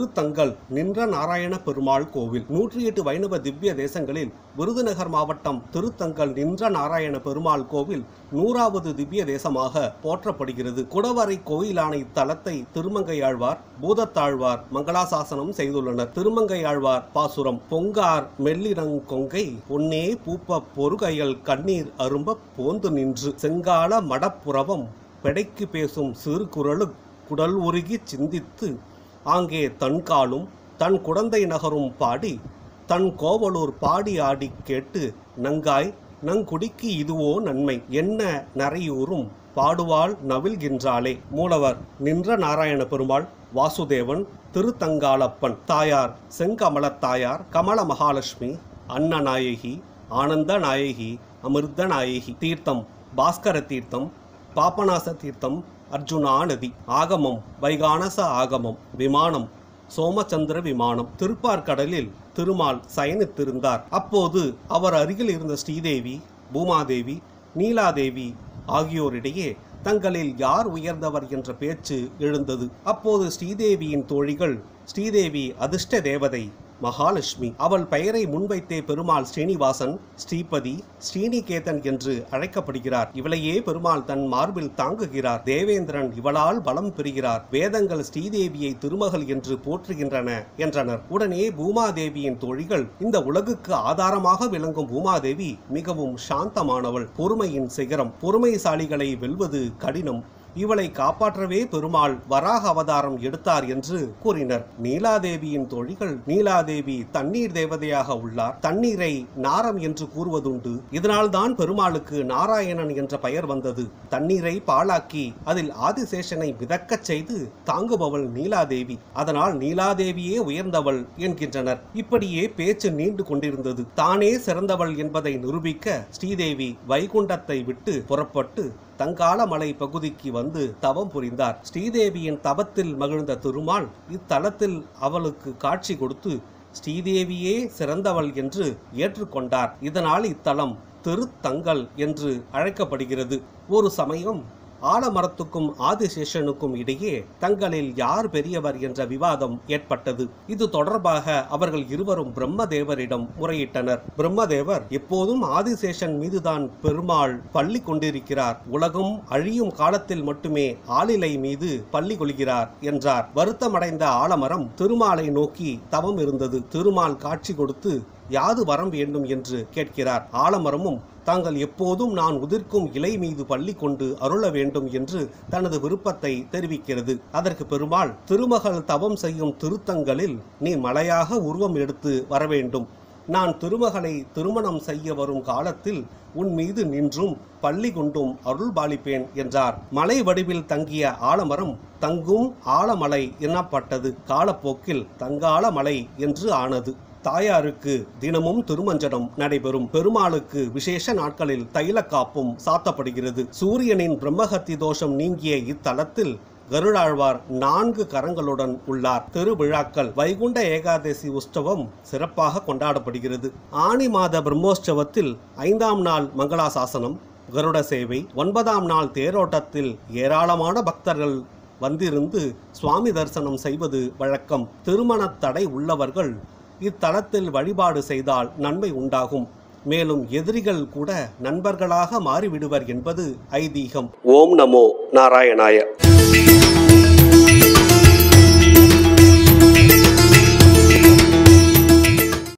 திருத்தங்கல் நின்ற நாராயண பெருமாள் கோவில் நூற்றி எட்டு வைணவ திவ்ய தேசங்களில் விருதுநகர் மாவட்டம் திருத்தங்கல் நின்ற நாராயண பெருமாள் கோவில் நூறாவது திவ்ய தேசமாக போற்றப்படுகிறது குடவரை கோயிலான இத்தலத்தை திருமங்கையாழ்வார் பூதத்தாழ்வார் மங்களாசாசனம் செய்துள்ளனர் திருமங்கையாழ்வார் பாசுரம் பொங்கார் மெல்லிரங் கொங்கை பொன்னே பூப்ப பொறுகையல் கண்ணீர் அரும்ப போந்து நின்று செங்கால மடப்புறவம் பெடைக்கு பேசும் சிறு குரலு குடல் உருகி சிந்தித்து ஆங்கே தன்காலும் தன் குடந்தை நகரும் பாடி தன் கோவலூர் பாடி ஆடி கேட்டு நங்காய் நங்குடிக்கு இதுவோ நன்மை என்ன நரையூரும் பாடுவாள் நவில்கின்றாளே மூலவர் நின்ற நாராயண பெருமாள் வாசுதேவன் திருத்தங்காலப்பன் தாயார் செங்கமலத் தாயார் கமல மகாலட்சுமி அன்னநாயகி ஆனந்த நாயகி அமிர்த நாயகி தீர்த்தம் பாஸ்கர தீர்த்தம் பாபநாச தீர்த்தம் அர்ஜுனா நதி ஆகமம் வைகானச ஆகமம் விமானம் சோமச்சந்திர விமானம் திருப்பார்கடலில் திருமால் சயனித்திருந்தார் அப்போது அவர் அருகில் இருந்த ஸ்ரீதேவி பூமாதேவி நீலாதேவி ஆகியோரிடையே தங்களில் யார் உயர்ந்தவர் என்ற பேச்சு எழுந்தது அப்போது ஸ்ரீதேவியின் தோழிகள் ஸ்ரீதேவி அதிர்ஷ்ட தேவதை மகாலட்சுமி அவள் பெயரை முன்வைத்தே பெருமாள் ஸ்ரீனிவாசன் ஸ்ரீபதி ஸ்ரீனிகேதன் என்று அழைக்கப்படுகிறார் இவளையே பெருமாள் தன் மார்பில் தாங்குகிறார் தேவேந்திரன் இவளால் பலம் பெறுகிறார் வேதங்கள் ஸ்ரீதேவியை திருமகள் என்று போற்றுகின்றன என்றனர் உடனே பூமாதேவியின் தோழிகள் இந்த உலகுக்கு ஆதாரமாக விளங்கும் பூமாதேவி மிகவும் சாந்தமானவள் பொறுமையின் சிகரம் பொறுமைசாலிகளை வெல்வது கடினம் இவளை காப்பாற்றவே பெருமாள் வராக அவதாரம் எடுத்தார் என்று கூறினர் நீலாதேவியின் தோழிகள் நீலாதேவி தண்ணீர் தேவதையாக உள்ளார் தண்ணீரை நாரம் என்று கூறுவதுண்டு இதனால்தான் பெருமாளுக்கு நாராயணன் என்ற பெயர் வந்தது தண்ணீரை பாழாக்கி அதில் ஆதிசேஷனை மிதக்கச் செய்து தாங்குபவள் நீலாதேவி அதனால் நீலாதேவியே உயர்ந்தவள் என்கின்றனர் இப்படியே பேச்சு நீண்டு கொண்டிருந்தது தானே சிறந்தவள் என்பதை நிரூபிக்க ஸ்ரீதேவி வைகுண்டத்தை விட்டு புறப்பட்டு தங்காலமலை பகுதிக்கு வந்து தவம் புரிந்தார் ஸ்ரீதேவியின் தவத்தில் மகிழ்ந்த திருமால் இத்தலத்தில் அவளுக்கு காட்சி கொடுத்து ஸ்ரீதேவியே சிறந்தவள் என்று ஏற்றுக்கொண்டார் இதனால் இத்தலம் திருத்தங்கல் என்று அழைக்கப்படுகிறது ஒரு சமயம் ஆலமரத்துக்கும் ஆதிசேஷனுக்கும் இடையே தங்களில் யார் பெரியவர் என்ற விவாதம் ஏற்பட்டது இது தொடர்பாக அவர்கள் இருவரும் பிரம்மதேவரிடம் முறையிட்டனர் பிரம்மதேவர் எப்போதும் ஆதிசேஷன் மீதுதான் பெருமாள் பள்ளி கொண்டிருக்கிறார் உலகம் அழியும் காலத்தில் மட்டுமே ஆளிலை மீது பள்ளி கொள்கிறார் என்றார் வருத்தமடைந்த ஆலமரம் திருமாலை நோக்கி தவம் இருந்தது திருமால் காட்சி கொடுத்து யாது வரம் வேண்டும் என்று கேட்கிறார் ஆலமரமும் தாங்கள் எப்போதும் நான் உதிர்க்கும் இலை மீது பள்ளி கொண்டு அருள வேண்டும் என்று தனது விருப்பத்தை தெரிவிக்கிறது அதற்கு பெருமாள் திருமகள் தவம் செய்யும் திருத்தங்களில் நீ மலையாக உருவம் எடுத்து வர வேண்டும் நான் திருமகளை திருமணம் செய்ய வரும் காலத்தில் உன் மீது நின்றும் பள்ளி கொண்டும் அருள் பாலிப்பேன் என்றார் மலை வடிவில் தங்கிய ஆலமரம் தங்கும் ஆலமலை எனப்பட்டது காலப்போக்கில் தங்கால மலை என்று ஆனது தாயாருக்கு தினமும் திருமஞ்சனம் நடைபெறும் பெருமாளுக்கு விசேஷ நாட்களில் தைல காப்பும் சாத்தப்படுகிறது சூரியனின் பிரம்மஹத்தி தோஷம் நீங்கிய இத்தலத்தில் கருடாழ்வார் நான்கு கரங்களுடன் உள்ளார் திருவிழாக்கள் வைகுண்ட ஏகாதசி உற்சவம் சிறப்பாக கொண்டாடப்படுகிறது ஆனி மாத பிரம்மோற்சவத்தில் ஐந்தாம் நாள் மங்களாசாசனம் கருட சேவை ஒன்பதாம் நாள் தேரோட்டத்தில் ஏராளமான பக்தர்கள் வந்திருந்து சுவாமி தரிசனம் செய்வது வழக்கம் திருமண தடை உள்ளவர்கள் இத்தலத்தில் வழிபாடு செய்தால் நன்மை உண்டாகும் மேலும் எதிரிகள் கூட நண்பர்களாக மாறிவிடுவர் என்பது ஐதீகம் ஓம் நமோ நாராயணாய